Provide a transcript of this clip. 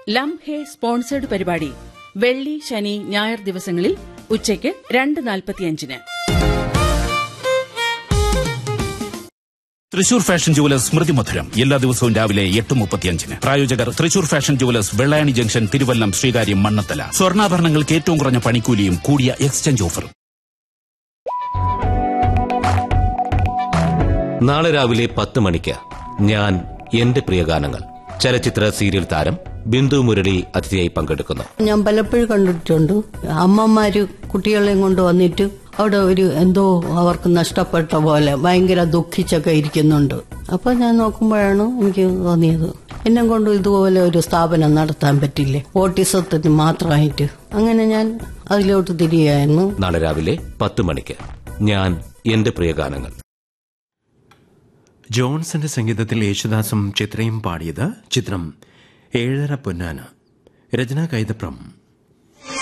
ലം ഹെ സ്പോൺസേഡ് പരിപാടി വെള്ളി ശനി ഞായർ ദിവസങ്ങളിൽ ഉച്ചയ്ക്ക് രണ്ട് നാൽപ്പത്തിയഞ്ചിന് തൃശൂർ ഫാഷൻ ജുവലേഴ്സ് സ്മൃതി മധുരം എല്ലാ ദിവസവും രാവിലെ എട്ട് മുപ്പത്തിയഞ്ചിന് പ്രായോജകർ Thrissur fashion jewellers Vellayani junction Thiruvallam Sreekaryam Mannanthala സ്വർണ്ണാഭരണങ്ങൾക്ക് ഏറ്റവും കുറഞ്ഞ പണിക്കൂലിയും കൂടിയ എക്സ്ചേഞ്ച് ഓഫറും നാളെ രാവിലെ പത്ത് മണിക്ക് ഞാൻ എന്റെ പ്രിയഗാനങ്ങൾ ചലച്ചിത്ര സീരിയൽ താരം ബിന്ദു മുരളി അതിഥിയായി പങ്കെടുക്കുന്നു ഞാൻ പലപ്പോഴും കണ്ടിട്ടുണ്ട് അമ്മമാര് കുട്ടികളെയും കൊണ്ട് വന്നിട്ട് അവിടെ ഒരു എന്തോ അവർക്ക് നഷ്ടപ്പെട്ട പോലെ ഭയങ്കര ദുഃഖിച്ചൊക്കെ ഇരിക്കുന്നുണ്ട് അപ്പൊ ഞാൻ നോക്കുമ്പോഴാണ് എനിക്ക് തോന്നിയത് എന്നെ കൊണ്ട് ഇതുപോലെ ഒരു സ്ഥാപനം നടത്താൻ പറ്റില്ലേ ഓട്ടിസത്തിന് മാത്രമായിട്ട് അങ്ങനെ ഞാൻ അതിലോട്ട് തിരികെയായിരുന്നു നാളെ രാവിലെ പത്ത് മണിക്ക് ഞാൻ എന്റെ പ്രിയഗാനങ്ങൾ ജോൺസന്റെ സംഗീതത്തിൽ യേശുദാസും ചിത്രയും പാടിയത് ചിത്രം ഏഴര പൊന്നാന രചന കൈതപ്രം